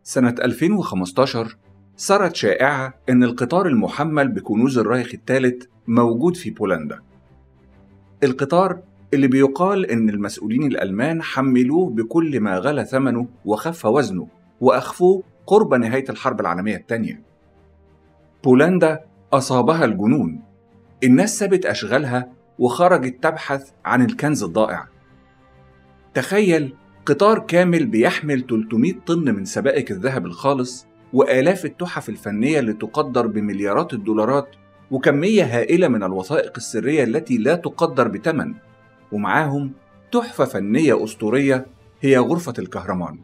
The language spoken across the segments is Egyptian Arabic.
سنة 2015 صارت شائعة إن القطار المحمل بكنوز الرايخ الثالث موجود في بولندا. القطار اللي بيقال إن المسؤولين الألمان حملوه بكل ما غلى ثمنه وخف وزنه وأخفوه قرب نهاية الحرب العالمية الثانية. بولندا أصابها الجنون. الناس سابت أشغالها وخرجت تبحث عن الكنز الضائع. تخيل قطار كامل بيحمل 300 طن من سبائك الذهب الخالص وآلاف التحف الفنية اللي تقدر بمليارات الدولارات وكمية هائلة من الوثائق السرية التي لا تقدر بثمن ومعاهم تحفة فنية أسطورية هي غرفة الكهرمان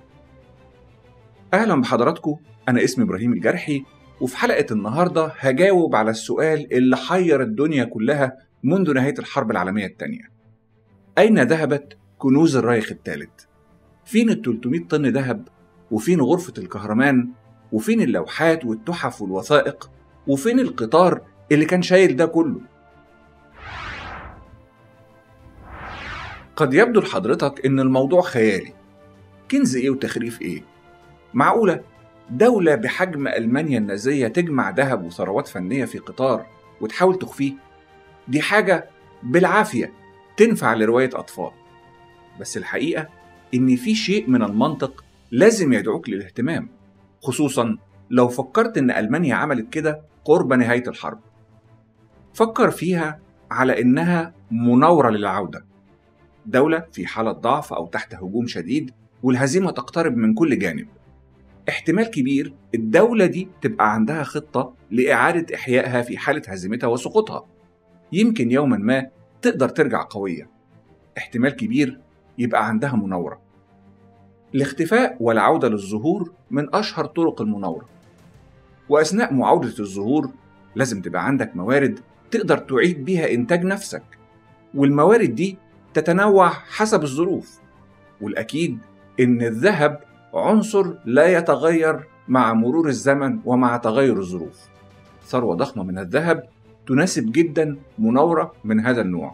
أهلا بحضراتكم أنا اسمي إبراهيم الجرحي وفي حلقة النهاردة هجاوب على السؤال اللي حير الدنيا كلها منذ نهاية الحرب العالمية الثانية أين ذهبت كنوز الرايخ الثالث؟ فين ال 300 طن ذهب؟ وفين غرفة الكهرمان؟ وفين اللوحات والتحف والوثائق؟ وفين القطار اللي كان شايل ده كله؟ قد يبدو لحضرتك إن الموضوع خيالي كنز إيه وتخريف إيه؟ معقولة دولة بحجم ألمانيا النازية تجمع ذهب وثروات فنية في قطار وتحاول تخفيه؟ دي حاجة بالعافية تنفع لرواية أطفال بس الحقيقة إن في شيء من المنطق لازم يدعوك للاهتمام خصوصا لو فكرت إن ألمانيا عملت كده قرب نهاية الحرب فكر فيها على إنها مناورة للعودة دولة في حالة ضعف أو تحت هجوم شديد والهزيمة تقترب من كل جانب احتمال كبير الدولة دي تبقى عندها خطة لإعادة إحيائها في حالة هزيمتها وسقوطها يمكن يوما ما تقدر ترجع قوية احتمال كبير يبقى عندها مناورة الاختفاء والعودة للظهور من أشهر طرق المناورة وأثناء معاودة الظهور لازم تبقى عندك موارد تقدر تعيد بيها إنتاج نفسك والموارد دي تتنوع حسب الظروف والأكيد إن الذهب عنصر لا يتغير مع مرور الزمن ومع تغير الظروف ثروة ضخمة من الذهب تناسب جدا مناورة من هذا النوع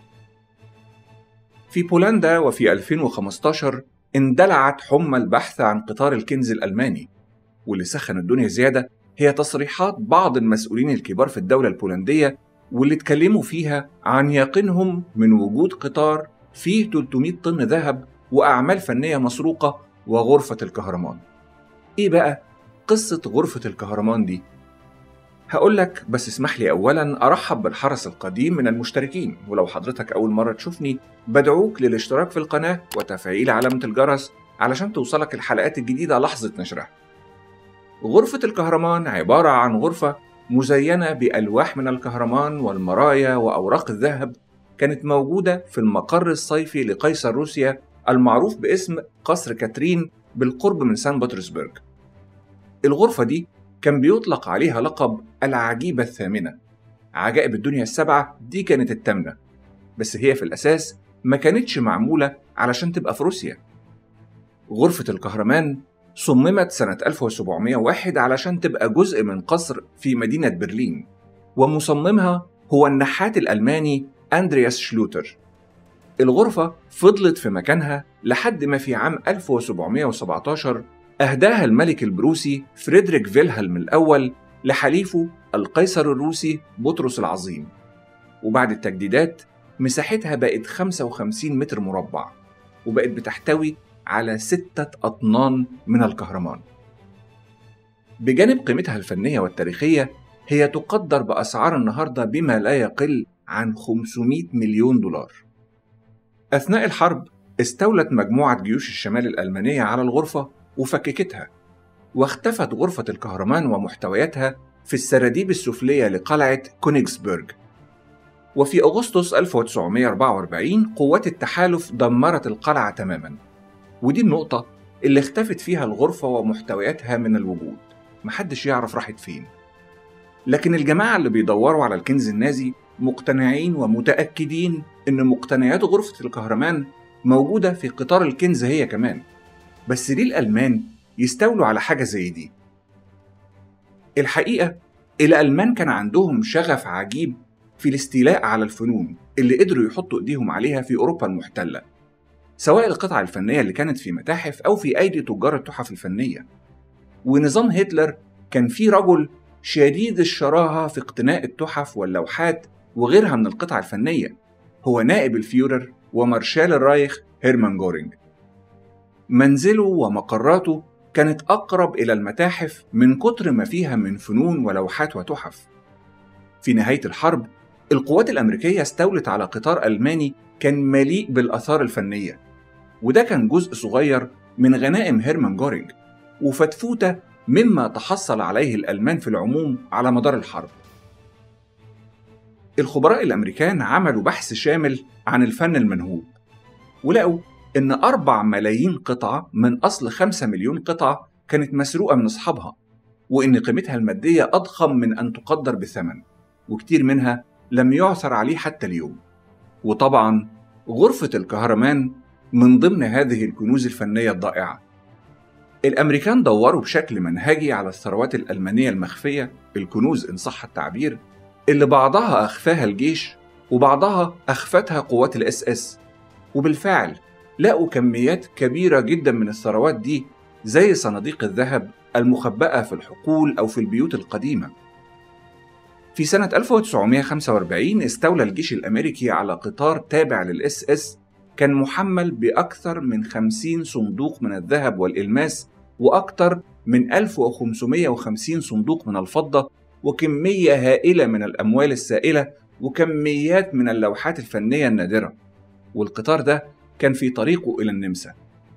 في بولندا وفي 2015 اندلعت حمى البحث عن قطار الكنز الألماني واللي سخن الدنيا زيادة هي تصريحات بعض المسؤولين الكبار في الدولة البولندية واللي اتكلموا فيها عن يقينهم من وجود قطار فيه 300 طن ذهب وأعمال فنية مسروقة وغرفة الكهرمان إيه بقى قصة غرفة الكهرمان دي؟ هقول لك بس اسمح لي أولا أرحب بالحرس القديم من المشتركين ولو حضرتك أول مرة تشوفني بدعوك للاشتراك في القناة وتفعيل علامة الجرس علشان توصلك الحلقات الجديدة لحظة نشرها غرفة الكهرمان عبارة عن غرفة مزينة بألواح من الكهرمان والمرايا وأوراق الذهب كانت موجودة في المقر الصيفي لقيصر روسيا المعروف باسم قصر كاترين بالقرب من سان بطرسبرغ الغرفة دي كان بيطلق عليها لقب العجيبة الثامنة عجائب الدنيا السبعة دي كانت التامنة بس هي في الأساس ما كانتش معمولة علشان تبقى في روسيا غرفة الكهرمان صممت سنة 1701 علشان تبقى جزء من قصر في مدينة برلين ومصممها هو النحات الألماني أندرياس شلوتر الغرفة فضلت في مكانها لحد ما في عام 1717 أهداها الملك البروسي فريدريك فيلهلم الأول لحليفه القيصر الروسي بطرس العظيم وبعد التجديدات مساحتها بقت 55 متر مربع وبقت بتحتوي على ستة أطنان من الكهرمان بجانب قيمتها الفنية والتاريخية هي تقدر بأسعار النهاردة بما لا يقل عن 500 مليون دولار أثناء الحرب استولت مجموعة جيوش الشمال الألمانية على الغرفة وفككتها واختفت غرفة الكهرمان ومحتوياتها في السراديب السفلية لقلعة كونيغسبرغ وفي أغسطس 1944 قوات التحالف دمرت القلعة تماما ودي النقطة اللي اختفت فيها الغرفة ومحتوياتها من الوجود محدش يعرف راحت فين لكن الجماعة اللي بيدوروا على الكنز النازي مقتنعين ومتأكدين إن مقتنيات غرفة الكهرمان موجودة في قطار الكنز هي كمان بس ليه الألمان يستولوا على حاجة زي دي؟ الحقيقة الألمان كان عندهم شغف عجيب في الاستيلاء على الفنون اللي قدروا يحطوا إيديهم عليها في أوروبا المحتلة سواء القطع الفنية اللي كانت في متاحف أو في أيدي تجار التحف الفنية ونظام هتلر كان فيه رجل شديد الشراهة في اقتناء التحف واللوحات وغيرها من القطع الفنية هو نائب الفيورر ومارشال الرايخ هيرمان جورينج منزله ومقراته كانت أقرب إلى المتاحف من كتر ما فيها من فنون ولوحات وتحف في نهاية الحرب القوات الأمريكية استولت على قطار ألماني كان مليء بالآثار الفنية وده كان جزء صغير من غنائم هيرمان جورينج وفتفوتة مما تحصل عليه الألمان في العموم على مدار الحرب الخبراء الأمريكان عملوا بحث شامل عن الفن المنهوب ولقوا إن أربع ملايين قطعة من أصل خمسة مليون قطعة كانت مسروقة من أصحابها وإن قيمتها المادية أضخم من أن تقدر بثمن وكتير منها لم يعثر عليه حتى اليوم وطبعا غرفة الكهرمان من ضمن هذه الكنوز الفنية الضائعة الأمريكان دوروا بشكل منهجي على الثروات الألمانية المخفية الكنوز إن صح التعبير اللي بعضها أخفاها الجيش وبعضها أخفتها قوات الإس إس وبالفعل لقوا كميات كبيرة جدا من الثروات دي زي صناديق الذهب المخبأة في الحقول أو في البيوت القديمة في سنة 1945 استولى الجيش الأمريكي على قطار تابع للإس إس كان محمل بأكثر من 50 صندوق من الذهب والإلماس وأكثر من 1550 صندوق من الفضة وكمية هائلة من الأموال السائلة وكميات من اللوحات الفنية النادرة والقطار ده كان في طريقه إلى النمسا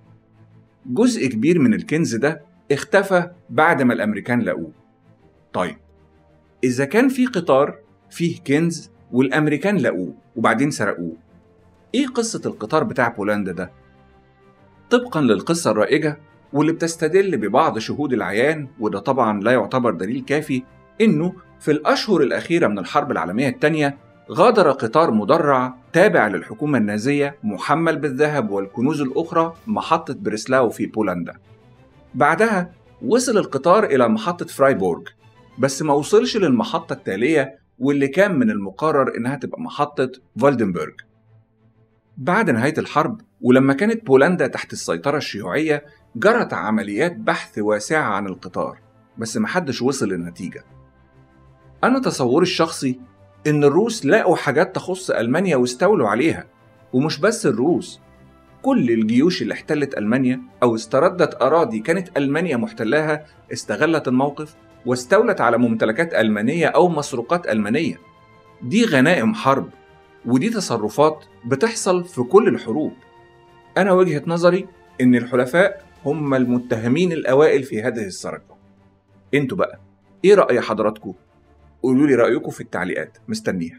جزء كبير من الكنز ده اختفى بعد ما الأمريكان لقوه طيب إذا كان في قطار فيه كنز والأمريكان لقوه وبعدين سرقوه إيه قصة القطار بتاع بولندا ده؟ طبقا للقصة الرائجة واللي بتستدل ببعض شهود العيان وده طبعا لا يعتبر دليل كافي إنه في الأشهر الأخيرة من الحرب العالمية الثانية غادر قطار مدرع تابع للحكومة النازية محمل بالذهب والكنوز الأخرى محطة بريسلاو في بولندا بعدها وصل القطار إلى محطة فرايبورغ بس ما وصلش للمحطة التالية واللي كان من المقرر إنها تبقى محطة فالدنبرغ بعد نهاية الحرب ولما كانت بولندا تحت السيطرة الشيوعية جرت عمليات بحث واسعة عن القطار بس محدش وصل للنتيجة أنا تصوري الشخصي إن الروس لقوا حاجات تخص ألمانيا واستولوا عليها ومش بس الروس كل الجيوش اللي احتلت ألمانيا أو استردت أراضي كانت ألمانيا محتلاها استغلت الموقف واستولت على ممتلكات ألمانية أو مسروقات ألمانية دي غنائم حرب ودي تصرفات بتحصل في كل الحروب أنا وجهة نظري إن الحلفاء هم المتهمين الأوائل في هذه السرقة انتوا بقى ايه رأي حضراتكم؟ قولوا لي رأيكم في التعليقات مستنيها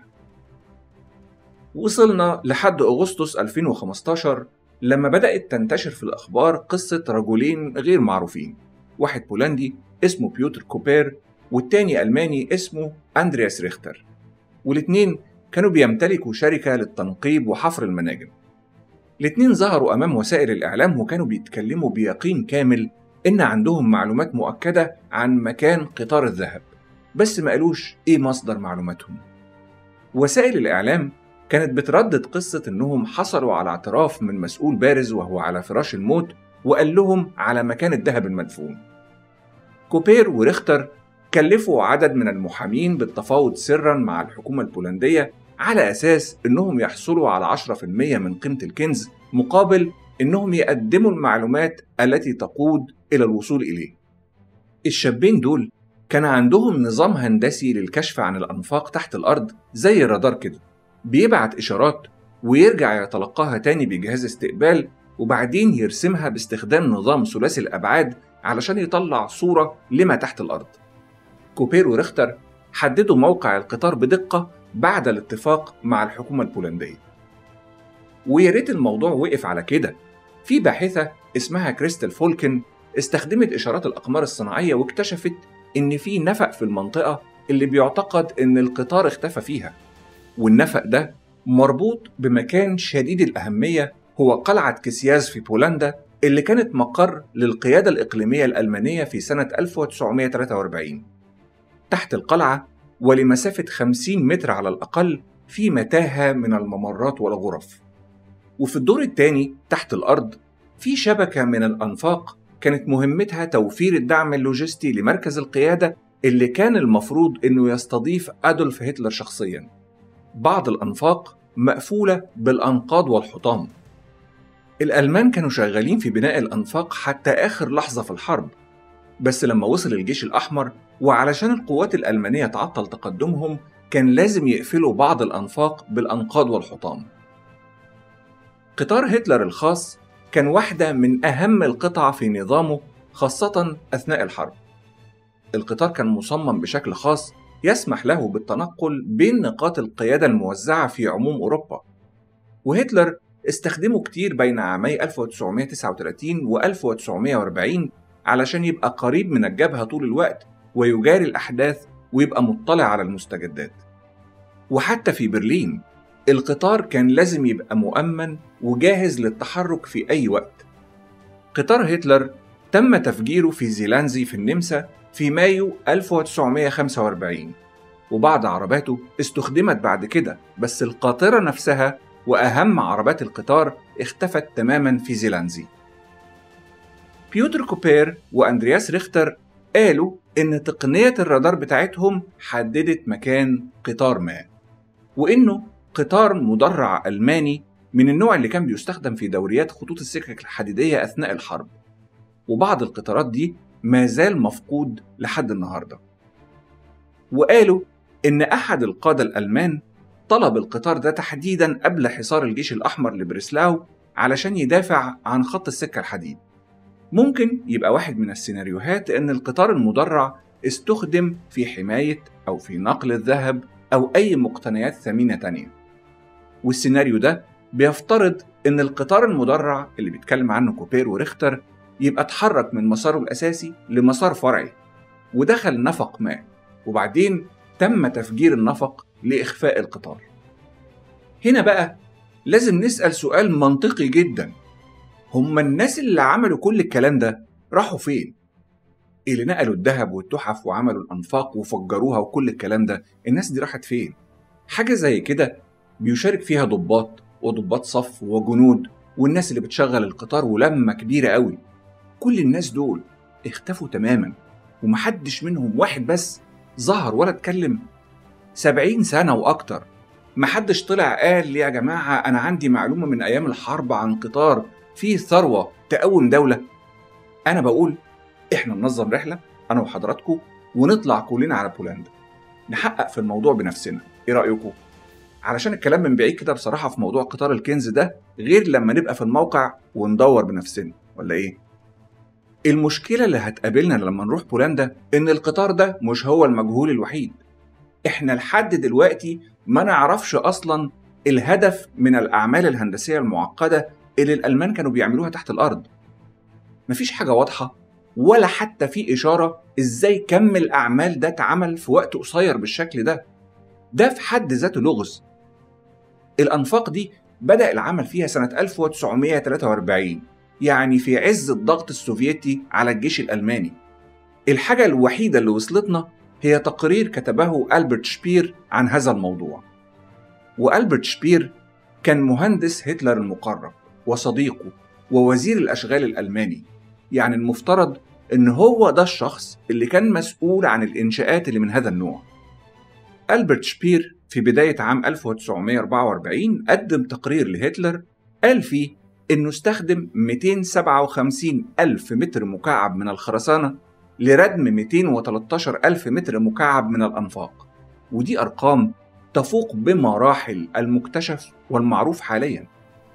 وصلنا لحد أغسطس 2015 لما بدأت تنتشر في الأخبار قصة رجلين غير معروفين واحد بولندي اسمه بيوتر كوبير والتاني ألماني اسمه أندرياس ريختر والاتنين كانوا بيمتلكوا شركة للتنقيب وحفر المناجم الاتنين ظهروا أمام وسائل الإعلام وكانوا بيتكلموا بيقين كامل إن عندهم معلومات مؤكدة عن مكان قطار الذهب بس ما قالوش إيه مصدر معلوماتهم وسائل الإعلام كانت بتردد قصة إنهم حصلوا على اعتراف من مسؤول بارز وهو على فراش الموت وقال لهم على مكان الذهب المدفون كوبير وريختر كلفوا عدد من المحامين بالتفاوض سرا مع الحكومة البولندية على أساس إنهم يحصلوا على 10% من قيمة الكنز مقابل إنهم يقدموا المعلومات التي تقود إلى الوصول إليه. الشابين دول كان عندهم نظام هندسي للكشف عن الأنفاق تحت الأرض زي الرادار كده بيبعت إشارات ويرجع يتلقاها تاني بجهاز استقبال وبعدين يرسمها باستخدام نظام ثلاثي الأبعاد علشان يطلع صورة لما تحت الأرض كوبير وريختر حددوا موقع القطار بدقة بعد الاتفاق مع الحكومة البولندية ويا ريت الموضوع وقف على كده في باحثة اسمها كريستال فولكن استخدمت إشارات الأقمار الصناعية واكتشفت إن في نفق في المنطقة اللي بيعتقد إن القطار اختفى فيها والنفق ده مربوط بمكان شديد الأهمية هو قلعة كسياز في بولندا اللي كانت مقر للقيادة الإقليمية الألمانية في سنة 1943 تحت القلعة ولمسافة 50 متر على الأقل في متاهة من الممرات والغرف وفي الدور الثاني تحت الأرض في شبكة من الأنفاق كانت مهمتها توفير الدعم اللوجستي لمركز القيادة اللي كان المفروض إنه يستضيف أدولف هتلر شخصيا بعض الأنفاق مقفولة بالأنقاض والحطام الألمان كانوا شغالين في بناء الأنفاق حتى آخر لحظة في الحرب بس لما وصل الجيش الأحمر وعلشان القوات الألمانية تعطل تقدمهم كان لازم يقفلوا بعض الأنفاق بالأنقاض والحطام قطار هتلر الخاص كان واحدة من أهم القطع في نظامه خاصة أثناء الحرب القطار كان مصمم بشكل خاص يسمح له بالتنقل بين نقاط القيادة الموزعة في عموم أوروبا وهتلر استخدمه كتير بين عامي 1939 و 1940 علشان يبقى قريب من الجبهة طول الوقت ويجاري الأحداث ويبقى مطلع على المستجدات وحتى في برلين القطار كان لازم يبقى مؤمن وجاهز للتحرك في أي وقت قطار هتلر تم تفجيره في زيلانزي في النمسا في مايو 1945 وبعض عرباته استخدمت بعد كده بس القاطرة نفسها وأهم عربات القطار اختفت تماما في زيلانزي بيوتر كوبير وأندرياس ريختر قالوا إن تقنية الرادار بتاعتهم حددت مكان قطار ما وإنه قطار مدرع ألماني من النوع اللي كان بيستخدم في دوريات خطوط السكك الحديدية أثناء الحرب وبعض القطارات دي ما زال مفقود لحد النهاردة وقالوا إن أحد القادة الألمان طلب القطار ده تحديدا قبل حصار الجيش الأحمر لبريسلاو علشان يدافع عن خط السكة الحديد ممكن يبقى واحد من السيناريوهات إن القطار المدرع استخدم في حماية أو في نقل الذهب أو أي مقتنيات ثمينة تانية والسيناريو ده بيفترض إن القطار المدرع اللي بيتكلم عنه كوبير وريختر يبقى اتحرك من مساره الأساسي لمسار فرعي ودخل نفق ما وبعدين تم تفجير النفق لإخفاء القطار هنا بقى لازم نسأل سؤال منطقي جدا هما الناس اللي عملوا كل الكلام ده راحوا فين؟ اللي نقلوا الذهب والتحف وعملوا الأنفاق وفجروها وكل الكلام ده الناس دي راحت فين؟ حاجة زي كده بيشارك فيها ضباط وضباط صف وجنود والناس اللي بتشغل القطار ولمة كبيرة قوي كل الناس دول اختفوا تماما ومحدش منهم واحد بس ظهر ولا اتكلم سبعين سنة وأكتر محدش طلع قال يا جماعة أنا عندي معلومة من أيام الحرب عن قطار فيه ثروة تقوم دولة أنا بقول إحنا ننظم رحلة أنا وحضراتكم ونطلع كلنا على بولندا نحقق في الموضوع بنفسنا إيه رأيكم؟ علشان الكلام من بعيد كده بصراحة في موضوع قطار الكنز ده غير لما نبقى في الموقع وندور بنفسنا ولا إيه؟ المشكلة اللي هتقابلنا لما نروح بولندا إن القطار ده مش هو المجهول الوحيد إحنا لحد دلوقتي ما نعرفش أصلا الهدف من الأعمال الهندسية المعقدة اللي الألمان كانوا بيعملوها تحت الأرض مفيش حاجة واضحة ولا حتى في إشارة إزاي كم الأعمال ده اتعمل في وقت قصير بالشكل ده ده في حد ذاته لغز الأنفاق دي بدأ العمل فيها سنة 1943 يعني في عز الضغط السوفيتي على الجيش الألماني الحاجة الوحيدة اللي وصلتنا هي تقرير كتبه ألبرت شبير عن هذا الموضوع وألبرت شبير كان مهندس هتلر المقرب وصديقه ووزير الأشغال الألماني يعني المفترض إن هو ده الشخص اللي كان مسؤول عن الإنشاءات اللي من هذا النوع ألبرت شبير في بداية عام 1944 قدم تقرير لهتلر قال فيه إنه استخدم 257 ألف متر مكعب من الخرسانة لردم 213 ألف متر مكعب من الأنفاق ودي أرقام تفوق بمراحل المكتشف والمعروف حاليا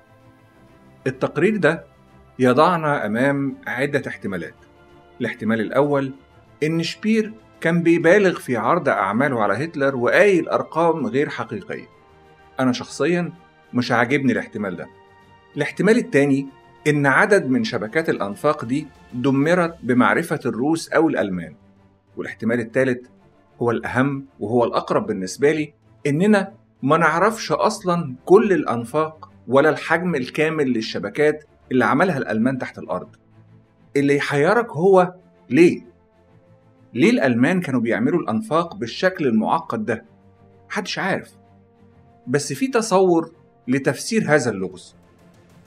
التقرير ده يضعنا أمام عدة احتمالات الاحتمال الأول إن شبير كان بيبالغ في عرض أعماله على هتلر وقايل أرقام غير حقيقية أنا شخصيا مش عاجبني الاحتمال ده الاحتمال التاني إن عدد من شبكات الأنفاق دي دمرت بمعرفة الروس أو الألمان والاحتمال الثالث هو الأهم وهو الأقرب بالنسبة لي إننا ما نعرفش أصلا كل الأنفاق ولا الحجم الكامل للشبكات اللي عملها الألمان تحت الأرض اللي يحيرك هو ليه؟ ليه الألمان كانوا بيعملوا الأنفاق بالشكل المعقد ده؟ محدش عارف بس في تصور لتفسير هذا اللغز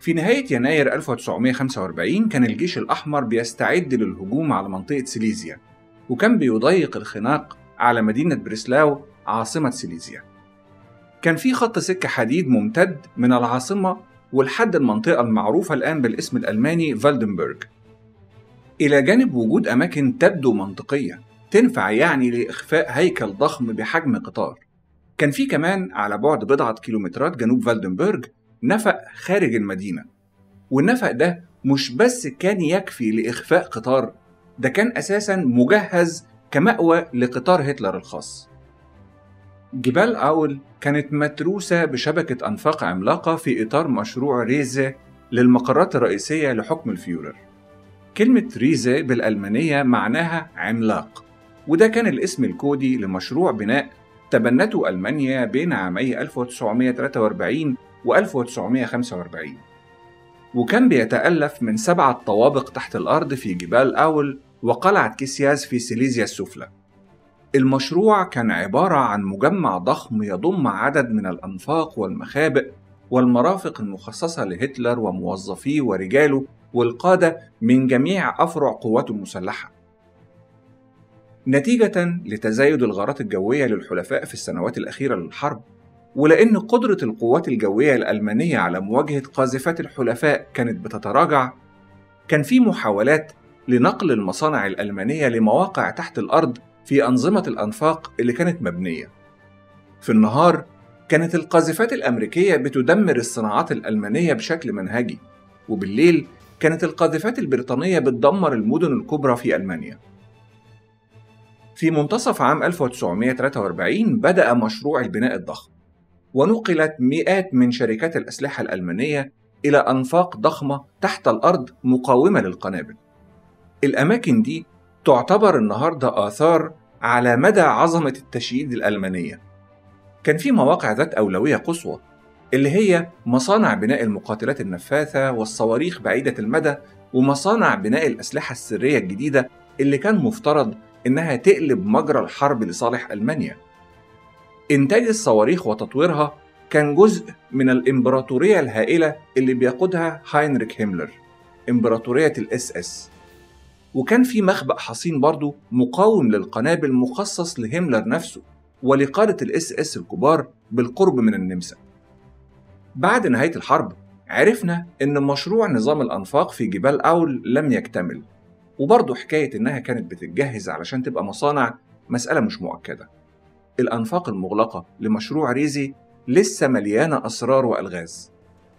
في نهاية يناير 1945 كان الجيش الأحمر بيستعد للهجوم على منطقة سيليزيا وكان بيضيق الخناق على مدينة بريسلاو عاصمة سيليزيا كان في خط سكة حديد ممتد من العاصمة ولحد المنطقة المعروفة الآن بالاسم الألماني فالدنبرغ إلى جانب وجود أماكن تبدو منطقية تنفع يعني لإخفاء هيكل ضخم بحجم قطار كان في كمان على بعد بضعة كيلومترات جنوب فالدنبرغ نفق خارج المدينة والنفق ده مش بس كان يكفي لإخفاء قطار ده كان أساسا مجهز كمأوى لقطار هتلر الخاص جبال أول كانت متروسة بشبكة أنفاق عملاقة في إطار مشروع ريزة للمقرات الرئيسية لحكم الفيورر كلمة ريزة بالألمانية معناها عملاق وده كان الاسم الكودي لمشروع بناء تبنته ألمانيا بين عامي 1943 و 1945 وكان بيتألف من سبعة طوابق تحت الأرض في جبال أول وقلعة كيسياز في سيليزيا السفلى المشروع كان عبارة عن مجمع ضخم يضم عدد من الأنفاق والمخابئ والمرافق المخصصة لهتلر وموظفيه ورجاله والقادة من جميع أفرع قواته المسلحة. نتيجة لتزايد الغارات الجوية للحلفاء في السنوات الأخيرة للحرب، ولأن قدرة القوات الجوية الألمانية على مواجهة قاذفات الحلفاء كانت بتتراجع، كان في محاولات لنقل المصانع الألمانية لمواقع تحت الأرض في أنظمة الأنفاق اللي كانت مبنية. في النهار كانت القاذفات الأمريكية بتدمر الصناعات الألمانية بشكل منهجي، وبالليل كانت القاذفات البريطانية بتدمر المدن الكبرى في ألمانيا. في منتصف عام 1943 بدأ مشروع البناء الضخم، ونقلت مئات من شركات الأسلحة الألمانية إلى أنفاق ضخمة تحت الأرض مقاومة للقنابل. الأماكن دي تعتبر النهاردة آثار على مدى عظمة التشييد الألمانية. كان في مواقع ذات أولوية قصوى اللي هي مصانع بناء المقاتلات النفاثة والصواريخ بعيدة المدى ومصانع بناء الأسلحة السرية الجديدة اللي كان مفترض إنها تقلب مجرى الحرب لصالح ألمانيا. إنتاج الصواريخ وتطويرها كان جزء من الإمبراطورية الهائلة اللي بيقودها هاينريك هيملر إمبراطورية الإس إس وكان في مخبأ حصين برضه مقاوم للقنابل مخصص لهملر نفسه ولقادة الاس اس الكبار بالقرب من النمسا. بعد نهاية الحرب عرفنا إن مشروع نظام الأنفاق في جبال أول لم يكتمل وبرضه حكاية إنها كانت بتتجهز علشان تبقى مصانع مسألة مش مؤكدة. الأنفاق المغلقة لمشروع ريزي لسه مليانة أسرار وألغاز.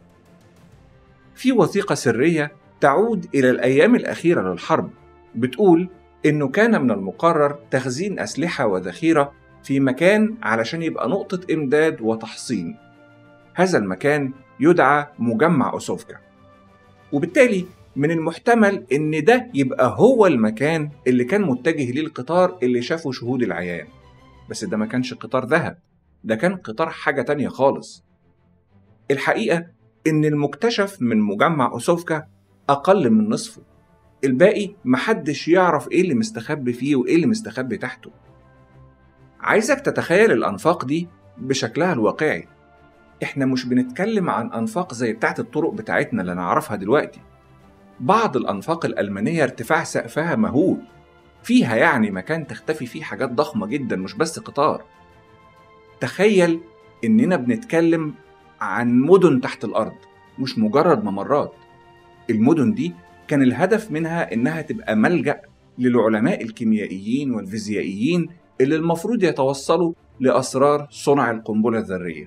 في وثيقة سرية تعود إلى الأيام الأخيرة للحرب بتقول إنه كان من المقرر تخزين أسلحة وذخيرة في مكان علشان يبقى نقطة إمداد وتحصين. هذا المكان يدعى مجمع أوسوفكا. وبالتالي من المحتمل إن ده يبقى هو المكان اللي كان متجه ليه القطار اللي شافه شهود العيان. بس ده ما كانش قطار ذهب، ده كان قطار حاجة تانية خالص. الحقيقة إن المكتشف من مجمع أوسوفكا أقل من نصفه. الباقي محدش يعرف إيه اللي مستخبي فيه وإيه اللي مستخبي تحته. عايزك تتخيل الأنفاق دي بشكلها الواقعي إحنا مش بنتكلم عن أنفاق زي بتاعت الطرق بتاعتنا اللي نعرفها دلوقتي بعض الأنفاق الألمانية ارتفاع سقفها مهول فيها يعني مكان تختفي فيه حاجات ضخمة جدا مش بس قطار تخيل إننا بنتكلم عن مدن تحت الأرض مش مجرد ممرات المدن دي كان الهدف منها إنها تبقى ملجأ للعلماء الكيميائيين والفيزيائيين اللي المفروض يتوصلوا لأسرار صنع القنبلة الذرية.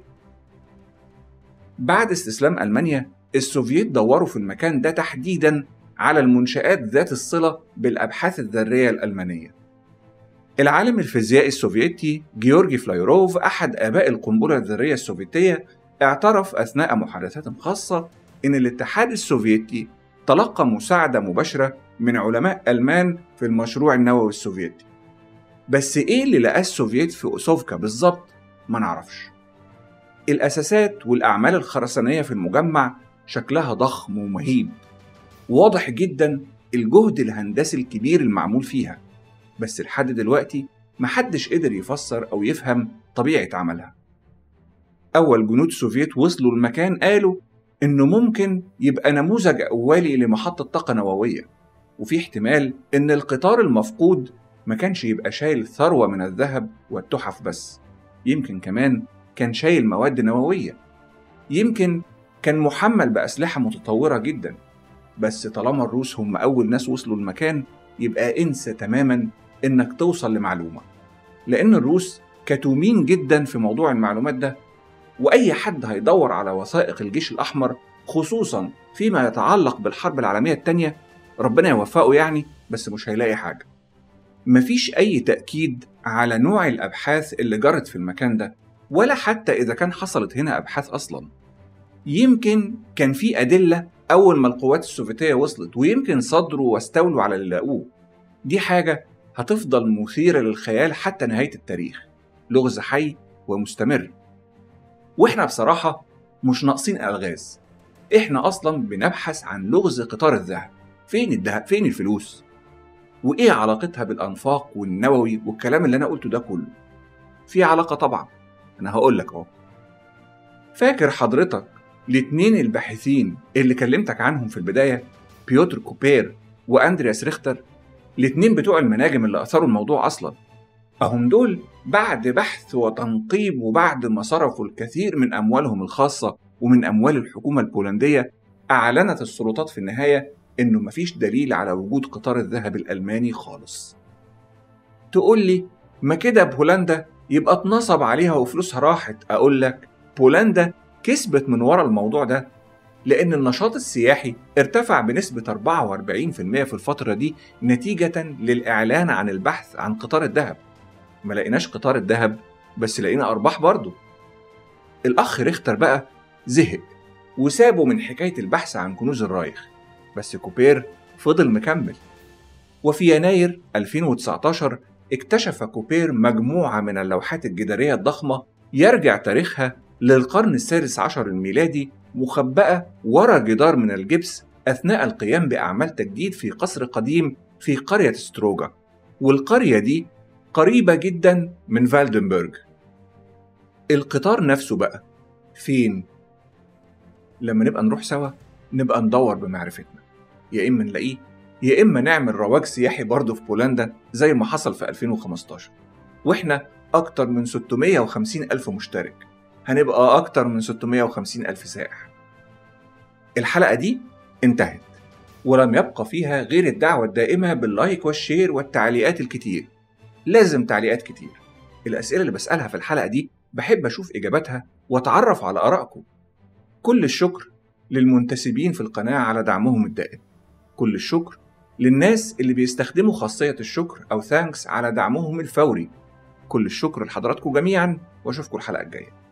بعد استسلام ألمانيا، السوفييت دوروا في المكان ده تحديدًا على المنشآت ذات الصلة بالأبحاث الذرية الألمانية. العالم الفيزيائي السوفيتي جيورجي فلايروف أحد آباء القنبلة الذرية السوفيتية اعترف أثناء محادثات خاصة إن الاتحاد السوفيتي تلقى مساعدة مباشرة من علماء ألمان في المشروع النووي السوفيتي. بس ايه اللي لقاه السوفييت في اوسوفكا بالظبط ما نعرفش الاساسات والاعمال الخرسانيه في المجمع شكلها ضخم ومهيب واضح جدا الجهد الهندسي الكبير المعمول فيها بس لحد دلوقتي محدش قدر يفسر او يفهم طبيعه عملها اول جنود سوفييت وصلوا المكان قالوا إنه ممكن يبقى نموذج أولي لمحطة طاقة نووية وفي احتمال إن القطار المفقود ما كانش يبقى شايل ثروة من الذهب والتحف بس يمكن كمان كان شايل مواد نووية يمكن كان محمل بأسلحة متطورة جدا بس طالما الروس هم أول ناس وصلوا المكان يبقى انسى تماما إنك توصل لمعلومة لأن الروس كتومين جدا في موضوع المعلومات ده وأي حد هيدور على وثائق الجيش الأحمر خصوصا فيما يتعلق بالحرب العالمية التانية ربنا يوفقه يعني بس مش هيلاقي حاجة مفيش أي تأكيد على نوع الأبحاث اللي جرت في المكان ده ولا حتى إذا كان حصلت هنا أبحاث أصلا يمكن كان في أدلة أول ما القوات السوفيتية وصلت ويمكن صدروا واستولوا على اللي لاقوه دي حاجة هتفضل مثيرة للخيال حتى نهاية التاريخ لغز حي ومستمر واحنا بصراحة مش ناقصين ألغاز احنا أصلا بنبحث عن لغز قطار الذهب فين الذهب فين الفلوس وإيه علاقتها بالأنفاق والنووي والكلام اللي أنا قلته ده كله في علاقة طبعا أنا هقول لك أهو فاكر حضرتك الاتنين الباحثين اللي كلمتك عنهم في البداية بيوتر كوبير وأندرياس ريختر الاتنين بتوع المناجم اللي أثاروا الموضوع أصلا أهم دول بعد بحث وتنقيب وبعد ما صرفوا الكثير من أموالهم الخاصة ومن أموال الحكومة البولندية أعلنت السلطات في النهاية إنه مفيش دليل على وجود قطار الذهب الألماني خالص تقول لي ما كده بولندا يبقى اتنصب عليها وفلوسها راحت أقول لك بولندا كسبت من ورا الموضوع ده لأن النشاط السياحي ارتفع بنسبة 44% في الفترة دي نتيجة للإعلان عن البحث عن قطار الذهب ما لقيناش قطار الذهب بس لقينا أرباح برضه الأخ ريختر بقى زهق وسابه من حكاية البحث عن كنوز الرايخ بس كوبير فضل مكمل وفي يناير 2019 اكتشف كوبير مجموعة من اللوحات الجدارية الضخمة يرجع تاريخها للقرن السادس عشر الميلادي مخبأة ورا جدار من الجبس أثناء القيام بأعمال تجديد في قصر قديم في قرية ستروجا والقرية دي قريبة جدا من فالدنبرج القطار نفسه بقى فين؟ لما نبقى نروح سوا نبقى ندور بمعرفتنا يا إما نلاقيه يا إما نعمل رواج سياحي برضه في بولندا زي ما حصل في 2015 وإحنا أكتر من 650 ألف مشترك هنبقى أكتر من 650 ألف سائح الحلقة دي انتهت ولم يبقى فيها غير الدعوة الدائمة باللايك والشير والتعليقات الكتير لازم تعليقات كتير الأسئلة اللي بسألها في الحلقة دي بحب أشوف إجاباتها وأتعرف على آرائكم كل الشكر للمنتسبين في القناة على دعمهم الدائم كل الشكر للناس اللي بيستخدموا خاصية الشكر أو ثانكس على دعمهم الفوري كل الشكر لحضراتكم جميعا وأشوفكم الحلقة الجاية